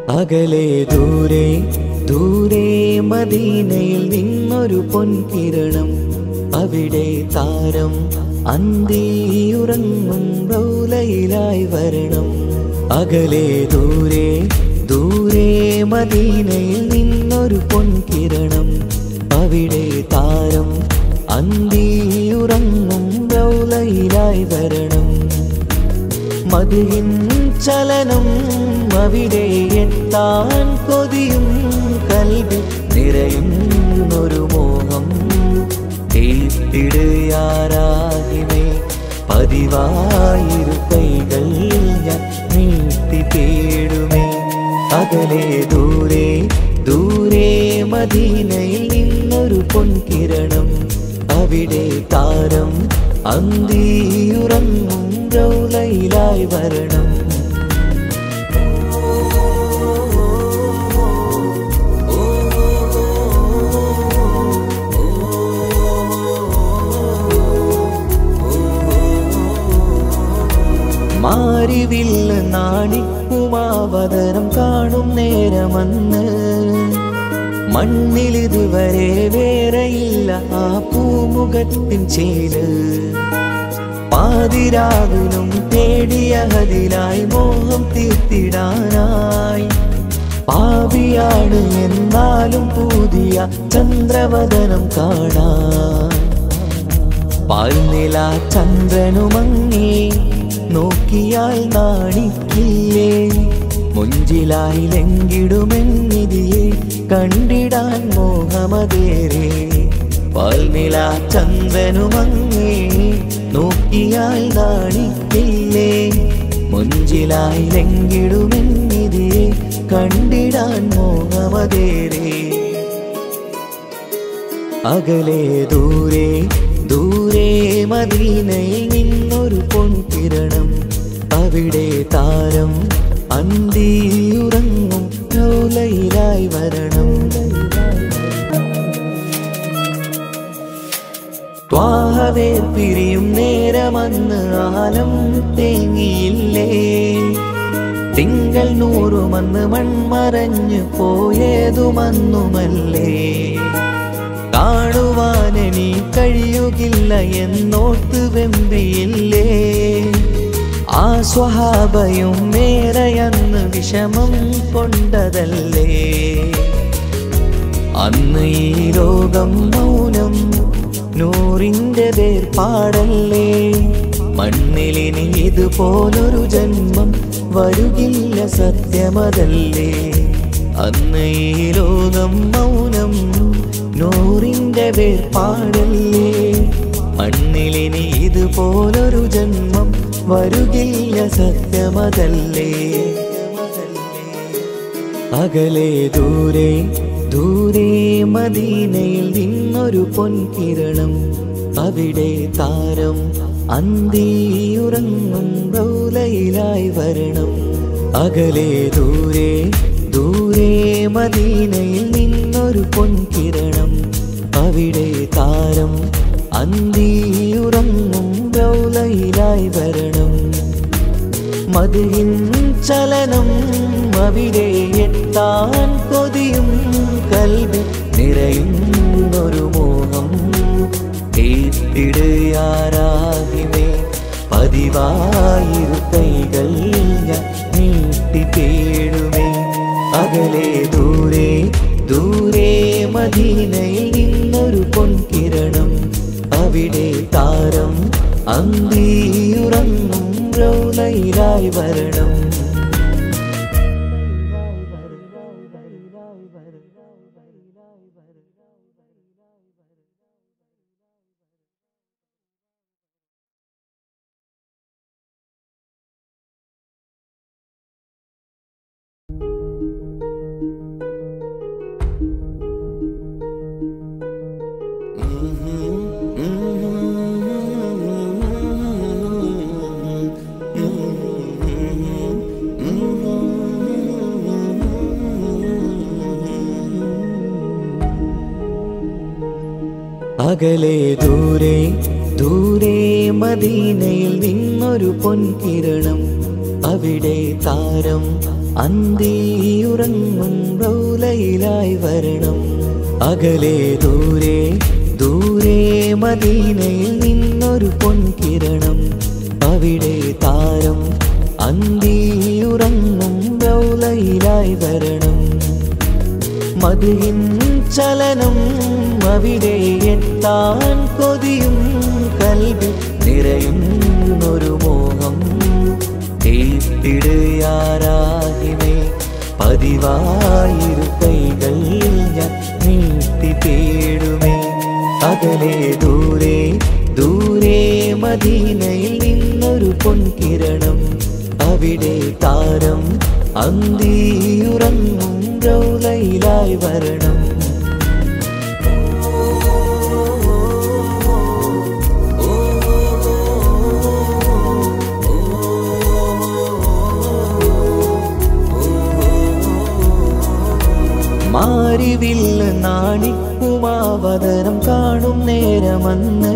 അകലെ ദൂരെ ദൂരെ മദീനയിൽ നിന്നൊരു പൊൻകിരണം അവിടെ താരം അന്തിയുറങ്ങും റൗലയിലായി വരണം അകലെ ദൂരെ ദൂരെ മദീനയിൽ നിന്നൊരു പൊൻകിരണം അവിടെ താരം അന്തിയുറങ്ങും റൗലയിലായി വരണം മതിയിൻ ചലനം അവിടെ എത്താൻ കൊതിയും കൽവി നിറയുന്നൊരു മോഹം തീർത്തിടുയാരാഹിമേ പതിവായിരു കൈകൾ ഞാൻ നീട്ടി തേടുമേ അകലെ ദൂരെ ദൂരെ മദീനയിൽ നിന്നൊരു പൊൻകിരണം അവിടെ താരം അന്തിയുറങ്ങും റൗലയിലായി വരണം മാരിവില്ല നാണിക്കുമാവതരം കാണും നേരമന്ന് മണ്ണിലിതുവരെ വേറെയില്ല ആ പൂമുഖത്തിൻ ചേല് പാതിരാവിലും തേടിയ ഹതിലായി മോഹം തീർത്തിടാനായി പാവിയാണ് എന്നാലും പുതിയ ചന്ദ്രവദനം കാണാൻ പാൽനില ചന്ദ്രനുമങ്ങി നോക്കിയാൽ നാണിക്കില്ലേ മുഞ്ചിലായി ലങ്കിടുമെന്നിതിയെ കണ്ടിടാൻ മോഹമതേറെ പാൽനില ചന്ദ്രനുമങ്ങി നോക്കിയാൽ നാണിക്കില്ലേ മുഞ്ചിലായി ലങ്കിടുമെന്നിതിയെ കണ്ടിടാൻ മോഹമതേറെ അകലെ ദൂരെ ദൂരെ മദീനയിൽ നിന്നൊരു പൊൻകിരണം അവിടെ താരം അന്തിയുറങ്ങും ലോലയിലായി വരണം ത്വാഹവേ പിരിയും നേരമന്ന് ആലം തേങ്ങിയില്ലേ തിങ്കൾ നൂറുമന്ന് മൺമറഞ്ഞു പോയതുമന്നുമല്ലേ കാണുവാനെനി കഴിയുകില്ല എന്നോർത്ത് വെമ്പിയില്ലേ ആ സ്വഹാബയും മേറയന്ന് വിഷമം കൊണ്ടതല്ലേ അന്ന് ഈ ലോകം മൗനം നൂറിൻ്റെ വേർപാടല്ലേ മണ്ണിലിനി ഇതുപോലൊരു ജന്മം വരുകില്ല സത്യമതല്ലേ അന്ന് ഈ ലോകം മൗനം നൂറിൻ്റെ വേർപാടല്ലേ മണ്ണിലിനി ഇതുപോലൊരു ജന്മം വരുകില്ല സത്യമതല്ലേ അകലെ ദൂരെ ദൂരെ മദീനയിൽ നിന്നൊരു പൊൻകിരണം അവിടെ താരം അന്തിയുറങ്ങും റൗലയിലായി വരണം അകലെ ദൂരെ ദൂരെ മദീനയിൽ നിന്നൊരു പൊൻകിരണം അവിടെ താരം അന്തിയുറങ്ങും റൗലയിലായി വരണം മതിയിൻ ചലനം അവിടെ എത്താൻ കൊതിയും കൽവി നിറയുന്നൊരു മോഹം കേട്ടിടുയാരാഹിമേ പതിവായിരു കൈകൾ ഞാൻ നീട്ടി തേടുമേ അകലെ ദൂരെ ദൂരെ മദീനയിൽ നിന്നൊരു പൊൻകിരണം അവിടെ താരം അന്തിയുറങ്ങും റൗലയിലായി വരണം അകലെ ദൂരെ ദൂരെ മദീനയിൽ നിന്നൊരു പൊൻകിരണം അവിടെ താരം അന്തിയുറങ്ങും റൗലയിലായി വരണം അകലെ ദൂരെ ദൂരെ മദീനയിൽ നിന്നൊരു പൊൻകിരണം അവിടെ താരം അന്തിയുറങ്ങും റൗലയിലായി വരണം മതിയിൻ ചലനം അവിടെ എത്താൻ കൊതിയും കൽവി നിറയുന്നൊരു മോഹം തീർത്തിടുയാരാഹിമേ പതിവായിരു കൈകൾ ഞാൻ നീട്ടി തേടുമേ അകലെ ദൂരെ ദൂരെ മദീനയിൽ നിന്നൊരു പൊൻകിരണം അവിടെ താരം അന്തിയുറങ്ങും റൗലയിലായി വരണം മാരിവില്ല് നാണിക്കുമാവതരം കാണും നേരമന്ന്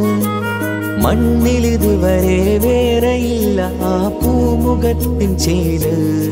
മണ്ണിലിതുവരെ വേറെയില്ല ആ പൂമുഖത്തിൻ ചേര്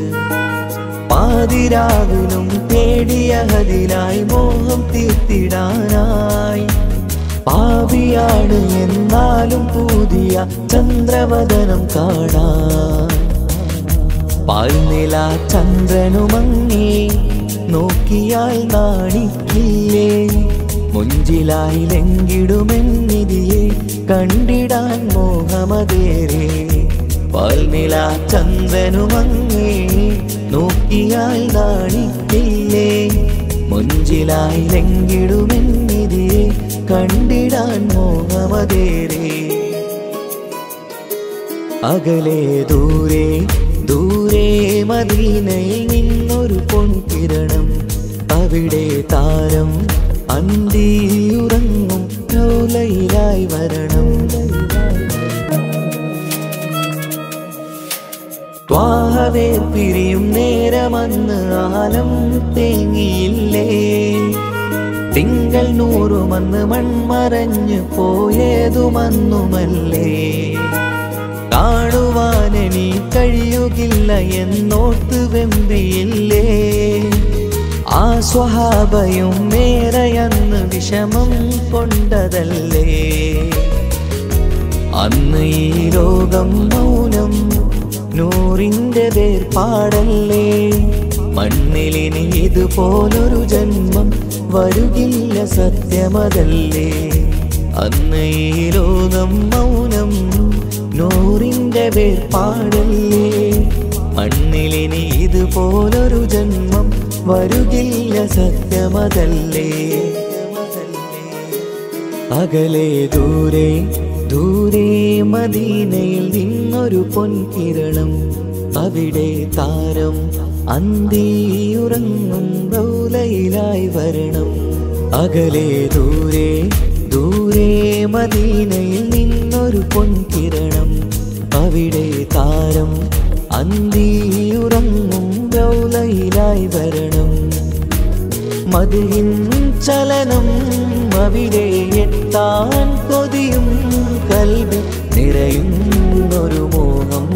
പാതിരാവിലും തേടിയ ഹതിലായി മോഹം തീർത്തിടാനായി പാവിയാണ് എന്നാലും പുതിയ ചന്ദ്രവദനം കാണാൻ പാൽനില ചന്ദ്രനുമങ്ങി നോക്കിയാൽ നാണിക്കില്ലേ മുഞ്ചിലായി ലങ്കിടുമെന്നിതിയെ കണ്ടിടാൻ മോഹമതേറെ പാൽനില ചന്ദ്രനുമങ്ങി നോക്കിയാൽ നാണിക്കില്ലേ മുഞ്ചിലായി ലങ്കിടുമെന്നിതിയെ കണ്ടിടാൻ മോഹമതേറെ അകലെ ദൂരെ ദൂരെ മദീനയിൽ നിന്നൊരു പൊൻകിരണം അവിടെ താരം അന്തിയുറങ്ങും ലോലയിലായി വരണം ത്വാഹവേ പിരിയും നേരമന്ന് ആലം തേങ്ങിയില്ലേ തിങ്കൾ നൂറുമന്ന് മൺമറഞ്ഞു പോയതുമന്നുമല്ലേ കാണുവാനെനി കഴിയുകില്ല എന്നോർത്ത് വെമ്പിയില്ലേ ആ സ്വഹാബയും മേറയന്ന് വിഷമം കൊണ്ടതല്ലേ അന്ന് ഈ ലോകം മൗനം നൂറിൻ്റെ വേർപാടല്ലേ മണ്ണിലിനി ഇതുപോലൊരു ജന്മം വരുകില്ല സത്യമതല്ലേ അന്ന് ഈ ലോകം മൗനം നൂറിൻ്റെ വേർപാടല്ലേ മണ്ണിലിനി ഇതുപോലൊരു ജന്മം വരുകില്ല സത്യമതല്ലേ അകലെ ദൂരെ ദൂരെ മദീനയിൽ നിന്നൊരു പൊൻകിരണം അവിടെ താരം അന്തിയുറങ്ങും റൗലയിലായി വരണം അകലെ ദൂരെ ദൂരെ മദീനയിൽ നിന്നൊരു പൊൻകിരണം അവിടെ താരം അന്തിയുറങ്ങും റൗലയിലായി വരണം മതിയിൻ ചലനം അവിടെ എത്താൻ കൊതിയും കൽവി നിറയുന്നൊരു മോഹം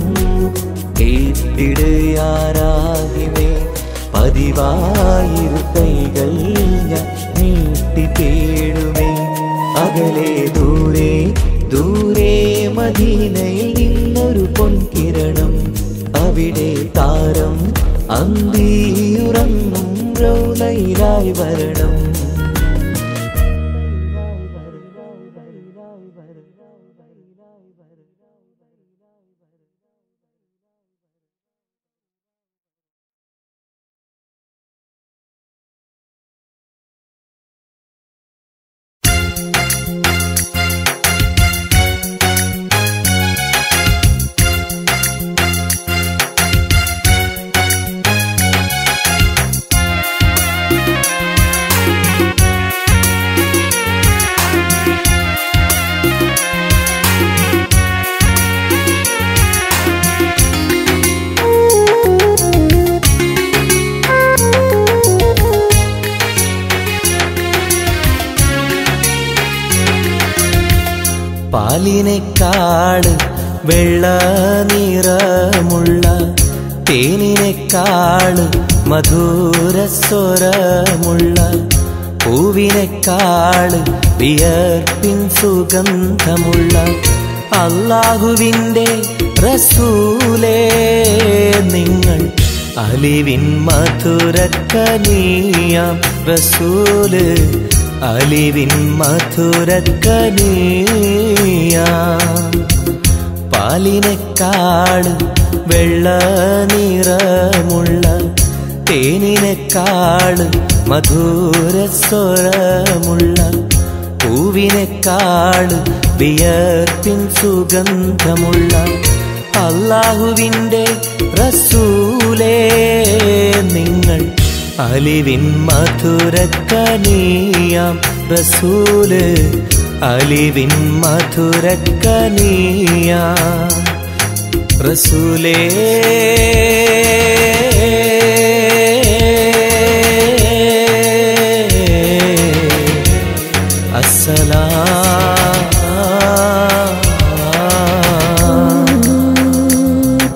കേട്ടിടുയാരാകിമേ പതിവായിരു കൈകൾ ഞാൻ നീട്ടി തേടുമേ അകലെ ദൂരെ ദൂരെ മദീനയിൽ നിന്നൊരു പൊൻകിരണം അവിടെ താരം അന്തിയുറങ്ങും റൗലയിലായി വരണം പാലിനേക്കാട് വെള്ള നിറമുള്ള തേനിനെക്കാള് മധുരസ്വരമുള്ള പൂവിനെക്കാള് വിയർപ്പിൻ സുഗന്ധമുള്ള അള്ളാഹുവിൻ്റെ റസൂലേ നിങ്ങൾ അലിവിൻ മധുരക്കനീയാം റസൂല് അലിവിൻ മധുരക്കനീയാം പാലിനെക്കാള് വെള്ള നിറമുള്ള തേനിനെക്കാള് മധുരസ്വരമുള്ള പൂവിനെക്കാള് വിയർപ്പിൻ സുഗന്ധമുള്ള അള്ളാഹുവിൻ്റെ റസൂലേ നിങ്ങൾ അലിവിൻ മധുരക്കനീയാം റസൂല് അലിവിൻ മധുരക്കനീയാം റസൂലേ അസ്സലാം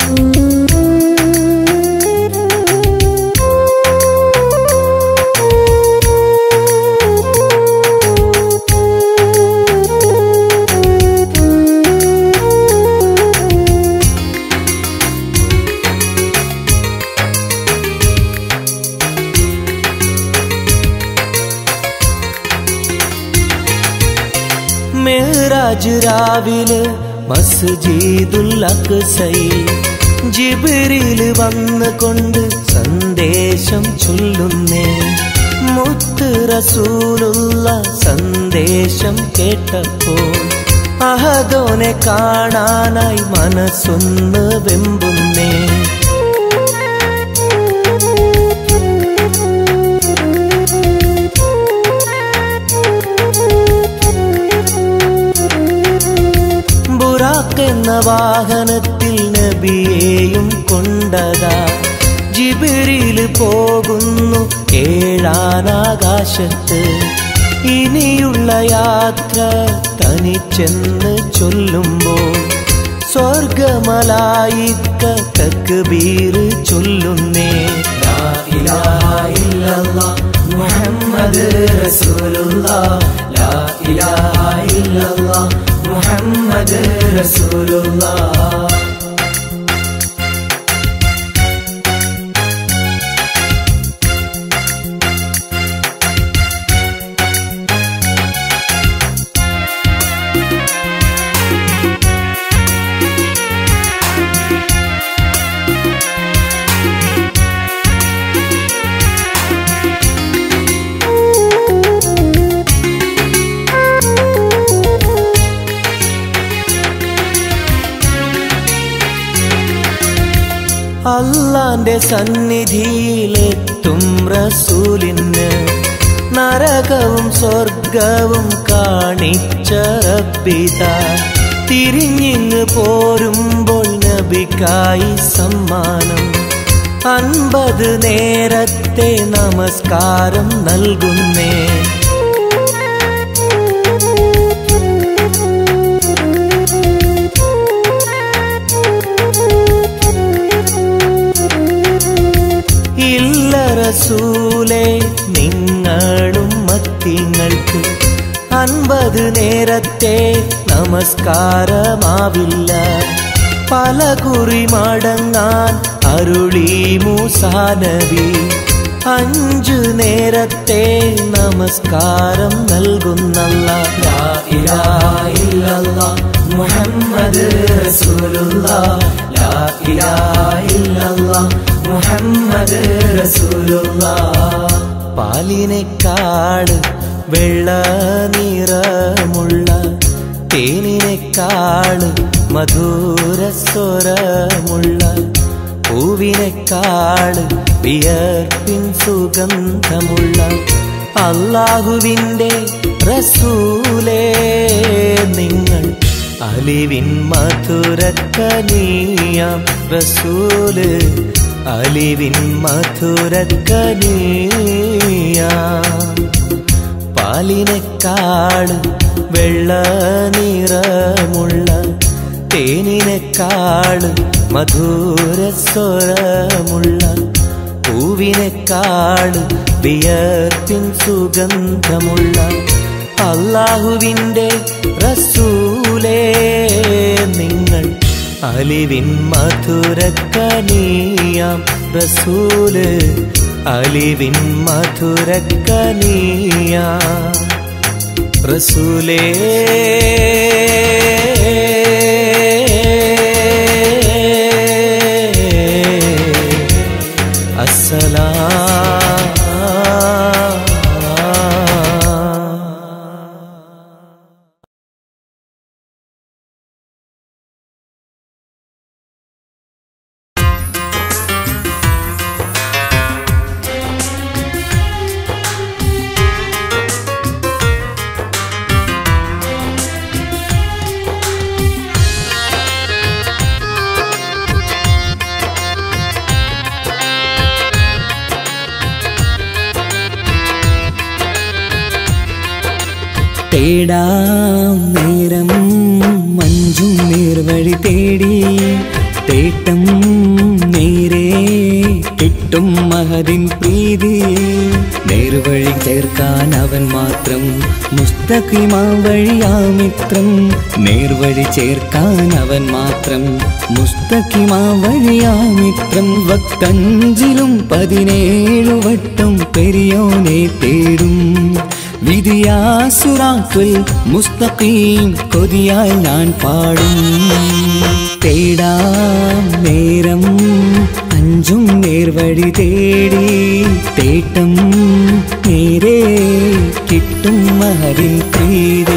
മേറാജ് രാവിലെ മസ്ജിദുൽ അക്സയിൽ ജിബിരിൽ വന്ന് കൊണ്ട് സന്ദേശം ചൊല്ലുന്നേ മുത്ത് റസൂലുള്ള സന്ദേശം കേട്ടപ്പോൾ അഹദോനെ കാണാനായി മനസ്സൊന്ന് വെമ്പുന്നേ ബുറാക്ക് എന്ന വാഹനത്തിൽ നബിയെയും കൊണ്ടതാ ജിബിരിൽ പോകുന്നു ഏഴാനാകാശത്ത് ഇനിയുള്ള യാത്ര തനിച്ചെന്ന് ചൊല്ലുമ്പോൾ സ്വർഗമലായിക്ക തക്ബീർ ചൊല്ലുന്നേ ലാ ഇലാഹ ഇല്ലല്ലാഹ് മുഹമ്മദ് റസൂലുള്ളാഹ് ലാ ഇലാഹ ഇല്ലല്ലാഹ് മുഹമ്മദ് റസൂലുള്ളാഹ് അള്ളാന്റെ സന്നിധിയിലെത്തും റസൂലിന് നരകവും സ്വർഗവും കാണിച്ച റബ്ബിത തിരിഞ്ഞിങ്ങ് പോരുമ്പോൾ നബിക്കായി സമ്മാനം അൻപത് നേരത്തെ നമസ്കാരം നൽകുന്നേ ഇല്ല റസൂലേ നിങ്ങളും മത്തിങ്ങൾക്ക് അൻപത് നേരത്തെ നമസ്കാരമാവില്ല പല കുറി മടങ്ങാൻ അരുളി മൂസാനബി അഞ്ചു നേരത്തെ നമസ്കാരം നൽകുന്നല്ല ലാ ഇലാഹ ഇല്ലല്ലാഹ് മുഹമ്മദ് റസൂലുള്ളാഹ് ലാ ഇലാഹ ഇല്ലല്ലാഹ് മുഹമ്മദ് റസൂലുള്ളാഹ് പാലിനെക്കാട് വെള്ള നിറമുള്ള തേനിനെക്കാള് മധുരസ്വരമുള്ള പൂവിനെക്കാള് വിയർപ്പിൻ സുഗന്ധമുള്ള അള്ളാഹുവിൻ്റെ റസൂലേ നിങ്ങൾ അലിവിൻ മധുരക്കനീയാം റസൂല് അലിവിൻ മധുരക്കനീയാം പാലിനെക്കാള് വെള്ള നിറമുള്ള തേനിനെക്കാള് മധുരസ്വരമുള്ള പൂവിനെക്കാട് വിയർപ്പിൻ സുഗന്ധമുള്ള അള്ളാഹുവിൻ്റെ റസൂലേ നിങ്ങൾ അലിവിൻ മധുരക്കനിയാം റസൂല് അലിവിൻ മധുരക്കനിയാം റസൂലേ അസ്സലാം തേടാം നേരം മഞ്ചും നേർവഴി തേടി തേട്ടം നേരെ കിട്ടും മഹതിൻ പ്രീതി നേർവഴി ചേർക്കാൻ അവൻ മാത്രം മുസ്തഖിമാ വഴിയാമിത്രം നേർവഴി ചേർക്കാൻ അവൻ മാത്രം മുസ്തഖിമാ വഴിയാമിത്രം വക്കഞ്ചിലും പതിനേഴു വട്ടം പെരിയോനെ തേടും വിധിയാസുറാത്തുൽ മുസ്തഖീം കൊതിയാൽ ഞാൻ പാടും തേടാം നേരം അഞ്ചും നേർവഴി തേടി തേട്ടം നേരെ കിട്ടും മഹരിൻ പ്രീതി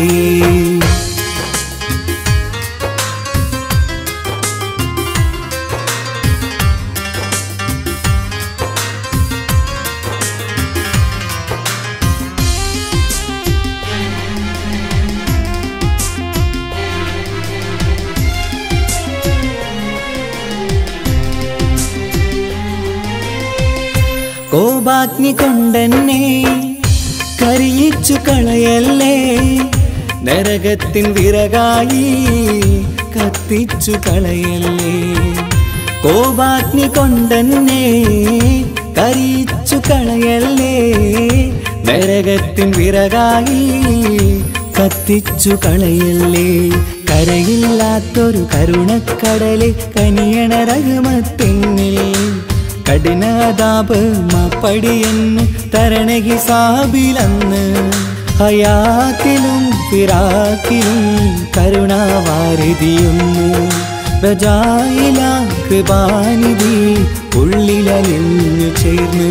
കോപാഗ്നി കൊണ്ടെന്നെ കരിയിച്ചു കളയല്ലേ നരകത്തിൻ വിറകായി കത്തിച്ചു കളയല്ലേ കോപാഗ്നി കൊണ്ടെന്നെ കരിയിച്ചു കളയല്ലേ നരകത്തിൻ വിറകായി കത്തിച്ചു കളയല്ലേ കരയില്ലാത്തൊരു കരുണക്കടലെ കനിയണ രഹമത്തിന്നിൽ കഠിനതാപ് മാപ്പടിയെന്ന് തരണ ഹിസാബിലന്ന് ഹയാത്തിലും പിറാക്കിലും കരുണാവാരിതിയൊന്ന് പ്രജായില കൃപാനിധി ഉള്ളിലലിഞ്ഞു ചേർന്ന്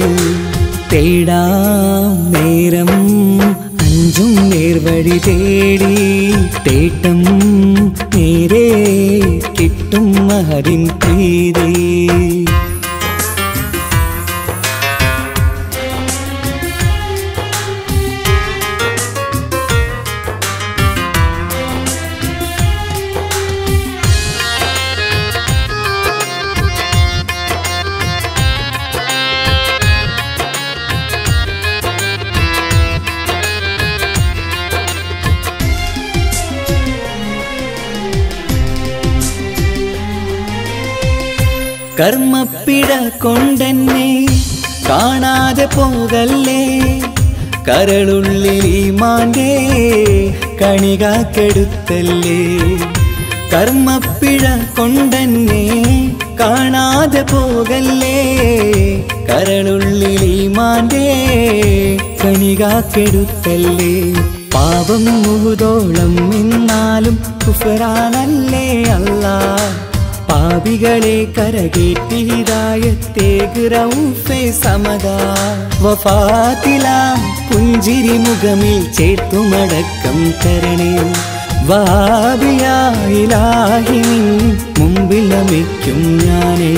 തേടാം നേരം അഞ്ചും നേർവഴി തേടി തേട്ടം നേരെ കിട്ടും മഹരിൻ പ്രീതി കർമ്മപ്പിട കൊണ്ടെന്നെ കാണാതെ പോകല്ലേ കരളുള്ളിൽ ഈമാന്റെ കണികാക്കെടുത്തല്ലേ കർമ്മപ്പിഴ കൊണ്ടെന്നെ കാണാതെ പോകല്ലേ കരളുള്ളിൽ ഈമാന്റെ കണികാക്കെടുത്തല്ലേ പാപം മുഹുതോളം എന്നാലും കുഫറാനല്ലേ അല്ലാ പാപികളെ കരകേറ്റി ഹിതായത്തേക്ക് റൗഫെ സമത വഫാത്തിലാം പുഞ്ചിരി മുഖമിൽ ചേർത്തുമടക്കം തരണേ വാബിയായിലാഹി നിൻ മുമ്പിൽ നമിക്കും ഞാനേ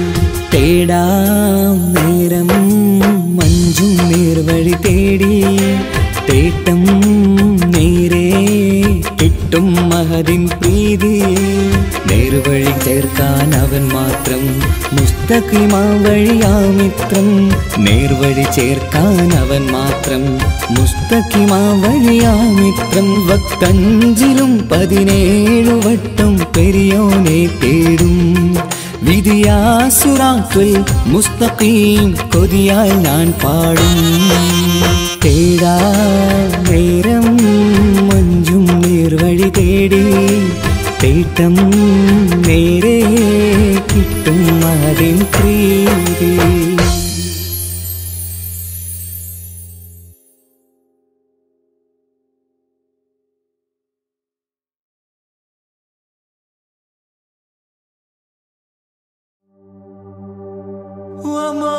തേടാം നേരം മഞ്ചും നേർവഴി തേടി തേട്ടം നേരെ കിട്ടും മഹതിൻ പ്രീതി നേർവഴി ചേർക്കാൻ അവൻ മാത്രം മുസ്തഖിമാ വഴിയാമിത്രം നേർവഴി ചേർക്കാൻ അവൻ മാത്രം മുസ്തഖിമാ വഴിയാമിത്രം വക്കഞ്ചിലും പതിനേഴു വട്ടം പെരിയോനെ തേടും വിധിയാസുറാത്തുൽ മുസ്തഖീം കൊതിയാൽ ഞാൻ പാടും തേടാ നേരം മഞ്ചും നീർവഴി തേടി തേട്ടം നേരെ കിട്ടും അതിൻ പ്രീതി وما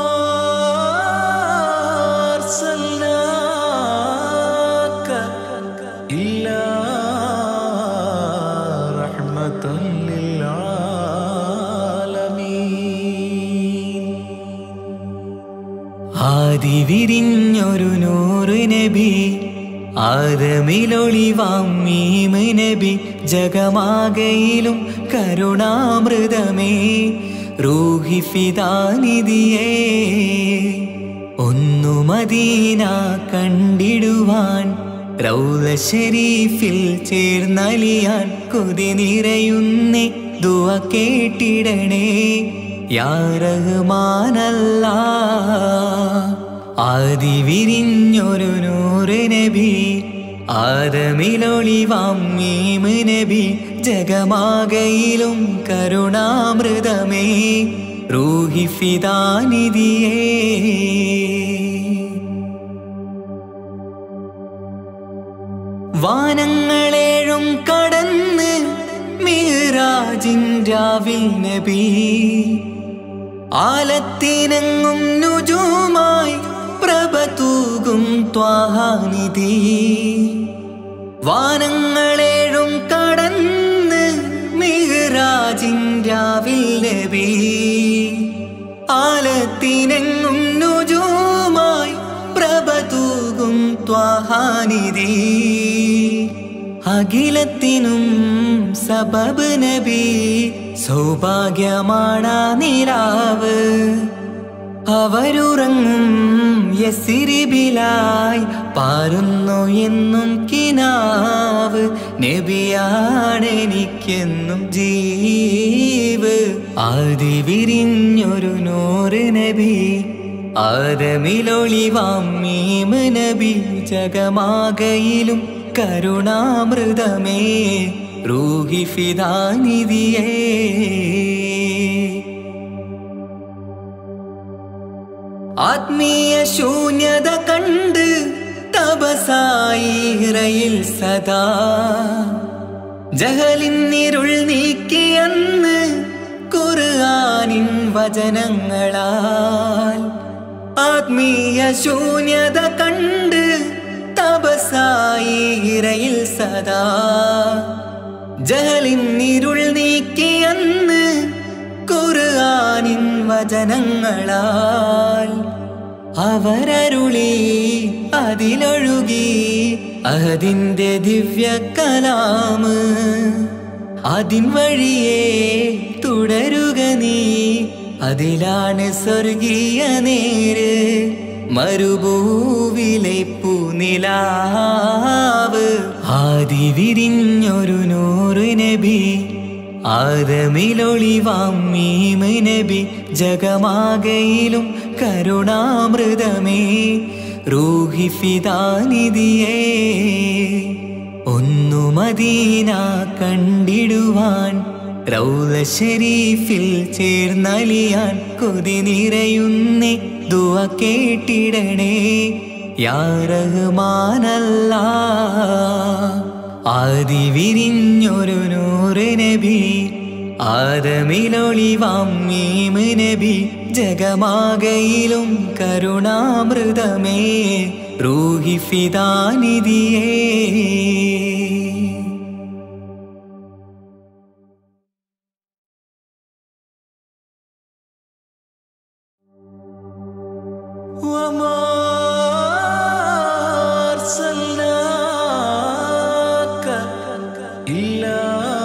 أرسلناك إلا رحمة للعالمين ആദി വിരിഞ്ഞൊരു നൂറ് നബി ആദമിലൊളിവാം മീമ് നബി ജഗമാകയിലും കരുണാമൃതമേ റൂഹി ഫിദാനിധിയേ ഒന്നു മദീന കണ്ടിടുവാൻ റൗല ഷരീഫിൽ ചേർന്നലിയാൻ കൊതി നിറയുന്നേ ദുവ കേട്ടിടണേ യാ റഹ്മാനല്ല ആദി വിരിഞ്ഞൊരു നൂറ് നബി ആദമിലൊളിവാം മീമ് നബി ജഗമാകയിലും കരുണാമൃതമേ റൂഹി ഫിദാനിധിയേ വാനങ്ങളേഴും കടന്ന് മിഹ്റാജിൻരാവിൽ നബി ആലത്തിനങ്ങും നുജുമായി പ്രഭ തൂകും ത്വാഹാനിധി വാനങ്ങളേഴും കടന്ന് മിഹ്റാജിൻരാവിൽ നബി ആലത്തിനെങ്ങും നുജുമായി പ്രഭ തൂകും ത്വാഹാനിധി അഖിലത്തിനും സബബ് നബി സൗഭാഗ്യമാണാ നിലാവ് അവരുറങ്ങും യസിരിബിലായി പാരുന്നു എന്നും കിനാവ് നബിയാണെനിക്കെന്നും ജീവ് ആദി വിരിഞ്ഞൊരു നൂറ് നബി ആദമിലൊളിവാം മീമ് നബി ജഗമാകയിലും കരുണാമൃതമേ റൂഹി ഫിദാനിധിയേ ആത്മീയ ശൂന്യത കണ്ട് തപസായി ഇറയിൽ സദാ ജഹലിന്നിരുൾ നീക്കിയെന്ന് ഖുർആനിൻ വചനങ്ങളാൽ ആത്മീയ ശൂന്യത കണ്ട് തപസായി ഇറയിൽ സദാ ജഹലിന്നിരുൾ നീക്കിയെന്ന് ഖുർആനിൻ വചനങ്ങളാൽ അവരരുളി അതിലൊഴുകി അതിൻ്റെ ദിവ്യ കലാമ് അതിൻ വഴിയേ തുടരുക നീ അതിലാണ് സ്വർഗീയ നേര് മരുഭൂവിലെ പൂനിലാവ് ആദി വിരിഞ്ഞൊരു നൂറ് നബി ആദമിലൊളിവാം മീമ് നബി ജഗമാകയിലും കരുണാമൃതമേ റൂഹി ഫിദാനിധിയേ ഒന്നു മദീന കണ്ടിടുവാൻ റൗല ഷരീഫിൽ ചേർന്നലിയാൻ കൊതി നിറയുന്നേ ദുവ കേട്ടിടണേ യാ റഹ്മാനല്ല ആദി വിരിഞ്ഞൊരു നൂറ് നബി ആദമിലൊളിവാം മീമ് നബി ജഗമാകയിലും കരുണാമൃതമേ റൂഹി ഫിദാനിധിയേ وما أرسلناك إلا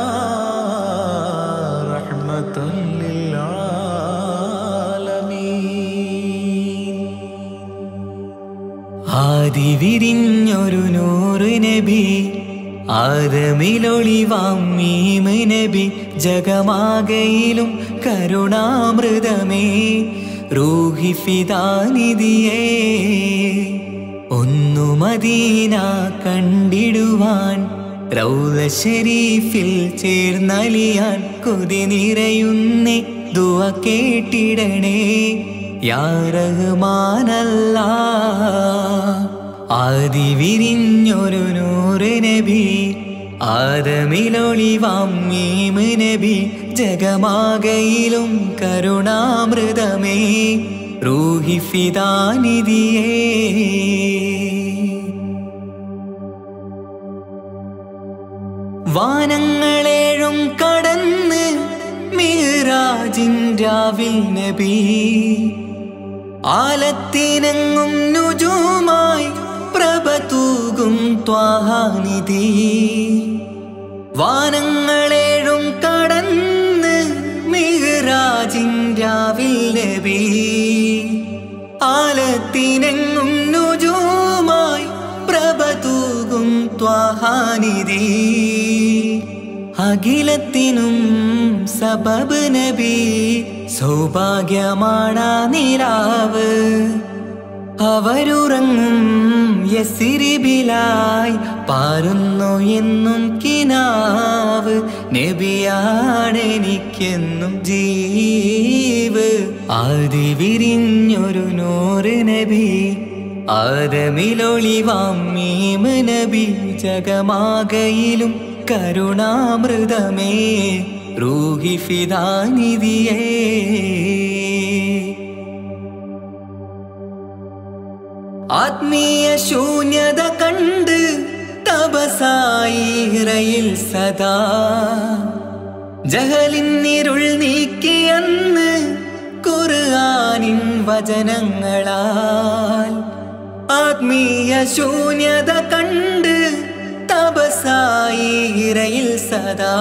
رحمة للعالمين ആദി വിരിഞ്ഞൊരു നൂറ് നബി ആദമിലൊളിവാം മീമ് നബി ജഗമാകയിലും കരുണാമൃതമേ റൂഹി ഫിദാനിധിയേ ഒന്നു മദീന കണ്ടിടുവാൻ റൗല ഷരീഫിൽ ചേർന്നലിയാൻ കൊതി നിറയുന്നേ ദുവ കേട്ടിടണേ യാ റഹ്മാനല്ലാ ആദി വിരിഞ്ഞൊരു നൂറ് നബി ആദമിലൊളിവാം മീമ് നബി ജഗമാകയിലും കരുണാമൃതമേ റൂഹി ഫിദാനിധിയേ വാനങ്ങളേഴും കടന്ന് മീറാജിൻ രാവിൽ നബി ആലത്തിനങ്ങും നുജുമായി പ്രഭ തൂകും ത്വാഹാനിധി വാനങ്ങളേഴും കടന്ന് മിഹ്റാജിൻ രാവിൽ നബി ആലത്തിനെങ്ങും നുജുമായി പ്രഭ തൂകും ത്വാഹാനിധി അഖിലത്തിനും സബബ് നബി സൗഭാഗ്യമാണ നിലാവ് അവരുറങ്ങും യസിരിബിലായി പാരുന്നു എന്നും കിനാവ് നബിയാണെനിക്കെന്നും ജീവ് ആദി വിരിഞ്ഞൊരു നൂറ് നബി ആദമിലൊളിവാം മീമ് നബി ജഗമാകയിലും കരുണാമൃതമേ റൂഹി ഫിദാനിധിയേ ആത്മീയ ശൂന്യത കണ്ട് തപസായി ഇറയിൽ സദാ ജഹലിന്നിരുൾ നീക്കിയന്ന് ഖുർആനിൻ വചനങ്ങളാൽ ആത്മീയ ശൂന്യത കണ്ട് തപസായി ഇറയിൽ സദാ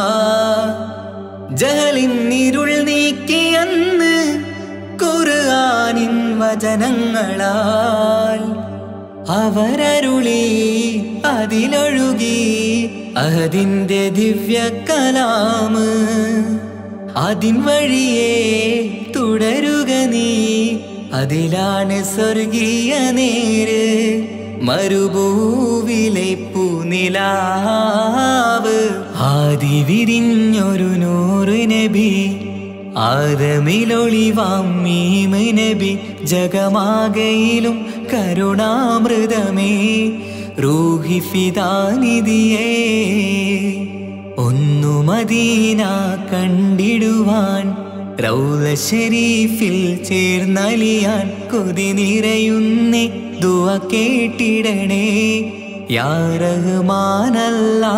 ജഹലിന്നിരുൾ നീക്കിയന്ന് ഖുർആനിൻ വചനങ്ങളാൽ അവരരുളി അതിലൊഴുകി അതിൻ്റെ ദിവ്യ കലാമ് അതിൻ വഴിയേ തുടരുക നീ അതിലാണ് സ്വർഗീയ നേര് മരുഭൂവിലെ പൂനിലാവ് ആദി വിരിഞ്ഞൊരു നൂറ് നബി ആദമിലൊളിവാം മീമ് നബി ജഗമാകയിലും കരുണാമൃതമേ റൂഹി ഫിദാനിധിയേ ഒന്നു മദീന കണ്ടിടുവാൻ റൗല ഷരീഫിൽ ചേർന്നലിയാൻ കൊതി നിറയുന്നേ ദുവ കേട്ടിടണേ യാ റഹ്മാനല്ലാ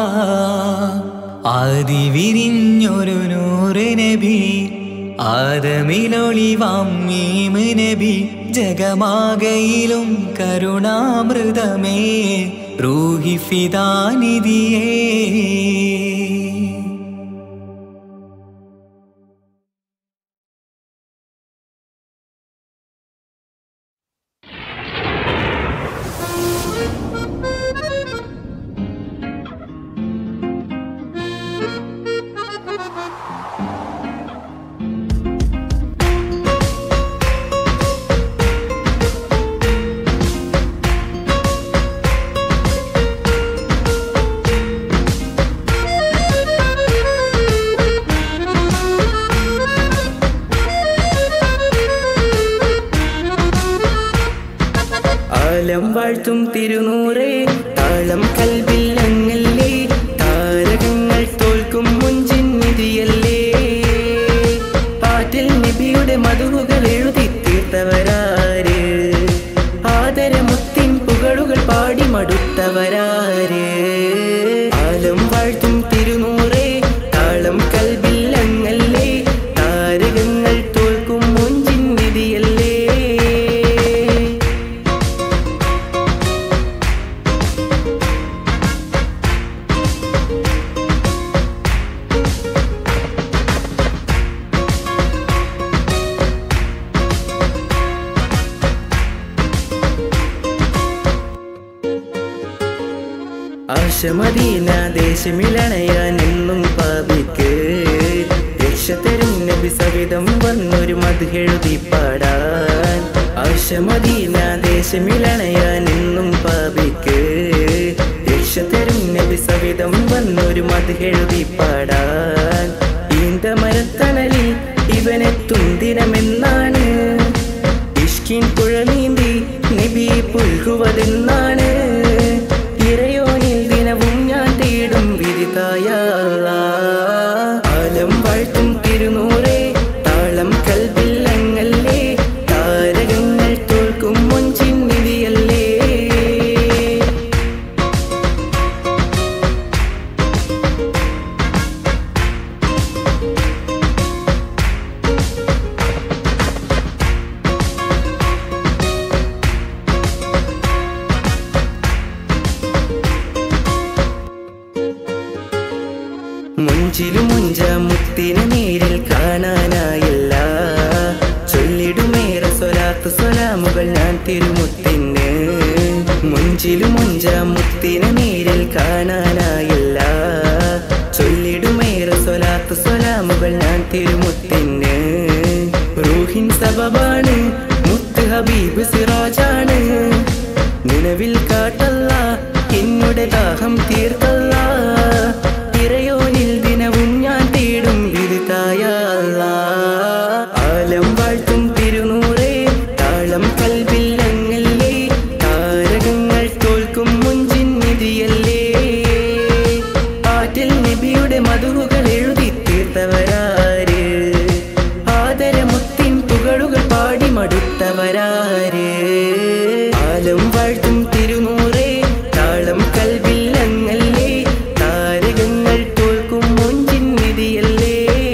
ആദി വിരിഞ്ഞൊരു നൂറ് നബി ആദമിലൊളിവാം മീമ് നബി ജഗമാകയിലും കരുണാമൃതമേ റൂഹി ഫിദാനിധിയേ ആലം വാഴ്ത്തും തിരുനൂറേ താളം കൽവിൽ അങ്ങല്ലേ താരകങ്ങൾ തോൽക്കും മുഞ്ചിൻ നിധിയല്ലേ പാട്ടിൽ നബിയുടെ മധുവുകൾ എഴുതി തീർത്തവരാര് ആദരമുത്തിൻ പുകളുകൾ പാടി മടുത്തവരാര് ആലം വാഴ്ത്തും തിരുനൂറേ താളം കൽവിൽ അങ്ങല്ലേ താരകങ്ങൾ തോൽക്കും മുഞ്ചിൻ നിധിയല്ലേ ആശമദീന ദേശമിലണയാൻ എന്നും പാപിക്ക് രക്ഷ തരും നബി സവിധം വന്നൊരു മധുഹെഴുതി പാടാൻ ആശമദീന ദേശമിലണയാൻ എന്നും പാപിക്ക് രക്ഷ തരും നബി സവിധം വന്നൊരു മധുഹെഴുതി പാടാൻ ഈന്ത മരത്തണലിൽ ഇവനെത്തും ദിനമെന്നാണ് ഇഷ്കിൻ പുഴ നീന്തി നബി പുൽകുവതെന്നാണ് ഇറയോനിൽ ദിനവും ഞാൻ തേടും വിരിതായ ആലം വാഴ്ത്തും തിരുനൂറേ താളം കൽവില്ലങ്ങല്ലേ താരകങ്ങൾ തോൽക്കും മുഞ്ചിൻ നിധിയല്ലേ മുഞ്ചിലു മുഞ്ച മുത്തിനെ നേരിൽ കാണാനായില്ല ചൊല്ലിടുമേറെ സ്വലാത്ത് സ്വലാമുകൾ ഞാൻ തിരുമുത്തിന് മുഞ്ചിലു മുഞ്ച മുത്തിനെ നേരിൽ കാണാനായില്ല ചൊല്ലിടുമേറെ സ്വലാത്ത് സ്വലാമുകൾ ഞാൻ തിരുമുത്തിന് റൂഹിൻ സബബാണ് മുത്ത് ഹബീബ് സിറാജാണ് നിലവിൽ കാട്ടല്ല എന്നുടെ ദാഹം തീർത്തല്ല ഇറയോനിൽ ദിനവും ഞാൻ തേടും വിരുതായ ആലം വാഴ്ത്തും തിരുനൂറേ താളം കൽവില്ലങ്ങല്ലേ താരകങ്ങൾ തോൽക്കും മുഞ്ചിൻ നിധിയല്ലേ ആറ്റിൽ നബിയുടെ മധുകൾ എഴുതി തീർത്തവരാര് ആദരമുത്തിൻ പുകളുകൾ പാടി മടുത്തവരാര് ആലം വാഴ്ത്തും തിരുനൂറേ താളം കൽവില്ലങ്ങല്ലേ താരകങ്ങൾ തോൽക്കും മുഞ്ചിൻ നിധിയല്ലേ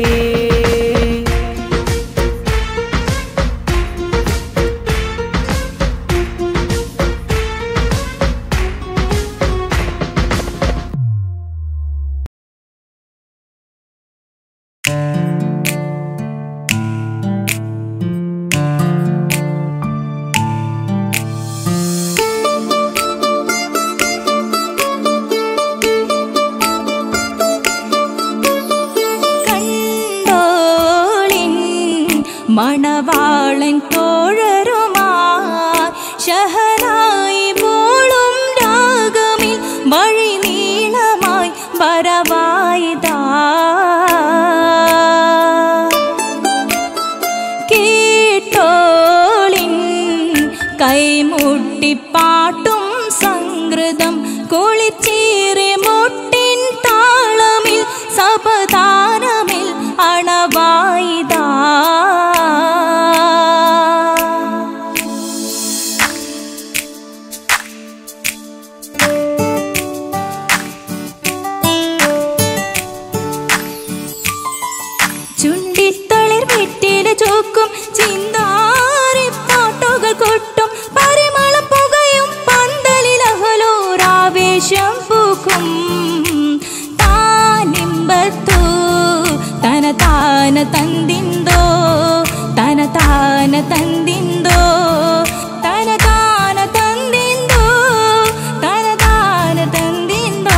കണ്ടോളിൻ മണവാളൻ തോഴരുമാ ശഹനായി പോളും രാഗമിൽ വഴി നീളമായി വരവായിതാ കേട്ടോളിൻ കൈമുട്ടിപ്പാട്ടും സംഗൃതം കുളിച്ചേറി മുട്ടിൻ താളമിൽ സപതാരമിൽ അണവായിതാ ചുണ്ടിൽ തളിർ വെറ്റില ചോക്കും ചിന്താരി പാട്ടുകൾ കൊട്ടും പരിമള പുകയും പന്തലിൽ അഹലോരാവേശം പൂക്കും താനിമ്പത്തു തന താന തന്തിന്തോ തന താന തന്തിന്തോ തന താന തന്തിന്തോ തന താന തന്തിന്തോ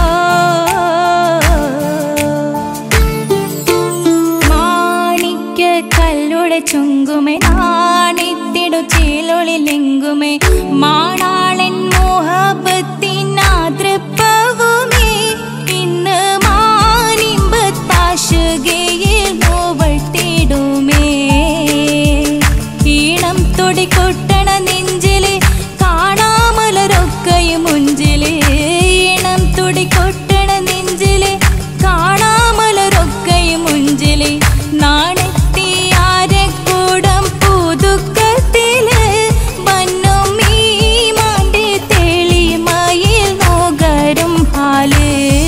മാണിക്യ കല്ലുടെ ചുങ്കുമേ നാണിത്തിടു ചേലൊളിലെങ്കുമേ മാണാളൻ മോഹബത്തിനാതൃപ്പവുമേ ഇന്ന് മാനിമ്പത്താശുകയിൽ നോവട്ടിടുമേ ഈണം തൊടി കൊട്ടണ നെഞ്ചില് കാണാമലരൊക്കെയും മുഞ്ചില് ഈണം തുടി കൊട്ടണ നെഞ്ചില് കാണാമലരൊക്കെയും മുഞ്ചില് നാണത്തിയാരക്കൂടം പുതുക്കത്തില് വന്നും ഈ മാന്റെ തെളിമയിൽ നോകരും ഹാല്